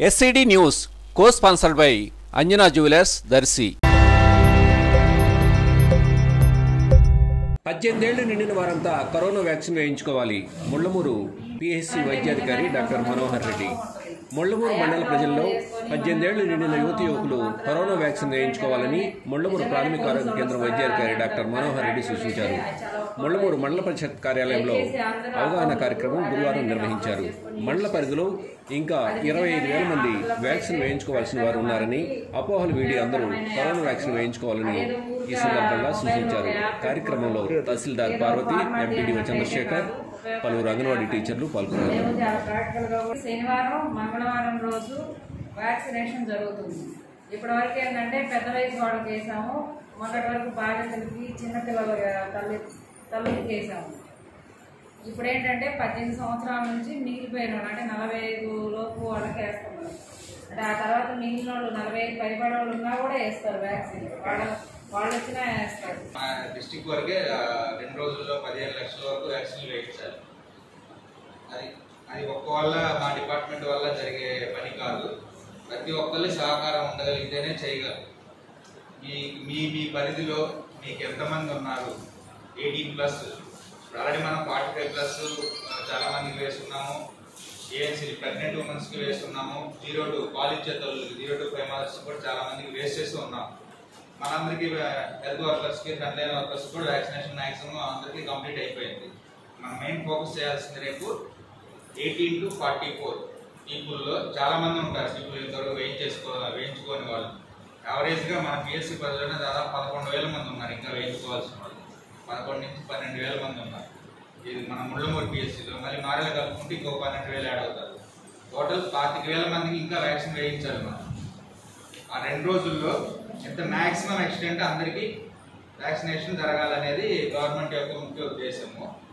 SCD news co sponsored by Anjana jewellers Darsi పద్దెనిమిదేళ్లు నిండిన వారంతా కరోనా వ్యాక్సిన్ వేయించుకోవాలి ముళ్లమూరు పిహెచ్సి వైద్యాధికారి డాక్టర్ మనోహర్ రెడ్డి ముళ్లమూరు మండల ప్రజల్లో పద్దెనిమిదేళ్లు నిండిన యువతి యువకులు కరోనా వ్యాక్సిన్ వేయించుకోవాలని ముళ్లమూరు ప్రాథమిక ఆరోగ్య కేంద్రం వైద్యాధికారి డాక్టర్ మనోహర్ రెడ్డి సూచించారు ముళ్లమూరు మండల పరిషత్ కార్యాలయంలో అవగాహన కార్యక్రమం గురువారం నిర్వహించారు మండల పరిధిలో ఇంకా ఇరవై ఐదు వేల మంది వ్యాక్సిన్ వేయించుకోవాల్సిన వారు ఉన్నారని అపోహలు వీడి అందరూ కరోనా వ్యాక్సిన్ వేయించుకోవాలని ఈ సందర్భంగా సూచించారు కార్యక్రమంలో తహసీల్దార్ పార్వతి ఎంపీడీఓ చంద్రశేఖర్ పలువురు అంగన్వాడీ టీచర్లు పాల్గొన్నారు మేము చాలా ప్రాక్టికల్గా కూడా శనివారం మంగళవారం రోజు వ్యాక్సినేషన్ జరుగుతుంది ఇప్పటి వరకు ఏంటంటే పెద్ద వయసు వాళ్ళకి వేసాము మొన్నటి వరకు బాలింతలకి చిన్నపిల్లల తల్లి తల్లులకి వేసాము ఇప్పుడు ఏంటంటే పద్దెనిమిది సంవత్సరాల నుంచి మిగిలిపోయిన వాళ్ళు అంటే నలభై ఐదు లోపు వాళ్ళకి వేస్తున్నారు అంటే ఆ తర్వాత మిగిలిన వాళ్ళు నలభై ఐదు పైబడి వాళ్ళు ఉన్నా కూడా వేస్తారు వ్యాక్సిన్ వాళ్ళ వాళ్ళు వచ్చినా వేస్తారు మా డిస్టిక్ వరకే ఆ, రెండు రోజుల్లో పదిహేను లక్షల వరకు వ్యాక్సిన్లు వేయించాలి అది అది ఒక్క వల్ల మా డిపార్ట్మెంట్ వల్ల జరిగే పని కాదు ప్రతి ఒక్కరి సహకారం ఉండగలిగితేనే చేయగలరు మీ మీ మీ పరిధిలో మీకు ఎంతమంది ఉన్నారు ఎయిటీన్ ప్లస్ ఆల్రెడీ మనం ఫార్టీ ఫైవ్ ప్లస్ చాలా మందికి వేస్తున్నాము ఏఎన్సీ ప్రెగ్నెంట్ ఉమెన్స్కి వేస్తున్నాము జీరో టు పాలిచ్చే తల్లులకి జీరో టు ఫైవ్ మంత్స్ కూడా చాలా మందికి వేస్ట్ చేస్తూ ఉన్నాం మనందరికీ హెల్త్ వర్కర్స్కి ఫ్రంట్ లైన్ వర్కర్స్ కూడా వ్యాక్సినేషన్ మ్యాక్సిమం అందరికీ కంప్లీట్ అయిపోయింది మనం మెయిన్ ఫోకస్ చేయాల్సింది రేపు ఎయిటీన్ టు ఫార్టీ ఫోర్ పీపుల్లో చాలా మంది ఉంటారు పీపుల్ ఇంతవరకు వేయించేసుకో వేయించుకోని వాళ్ళు యావరేజ్గా మన పిఎస్సి పరిధిలోనే దాదాపు పదకొండు వేల మంది ఉన్నారు ఇంకా వేయించుకోవాల్సిన వాళ్ళు పదకొండు నుంచి పన్నెండు వేల మంది ఉన్నారు ఇది మన ముళ్ళమూరు పిఎస్సిలో మళ్ళీ మారేలు కలుపుకుంటే ఇంకో పన్నెండు వేలు యాడ్ అవుతారు టోటల్ పాతిక వేల మందికి ఇంకా వ్యాక్సిన్ వేయించాలి మనం ఆ రెండు రోజుల్లో ఎంత మ్యాక్సిమం ఎక్స్టెంట్ అందరికీ వ్యాక్సినేషన్ జరగాలనేది గవర్నమెంట్ యొక్క ముఖ్య ఉద్దేశము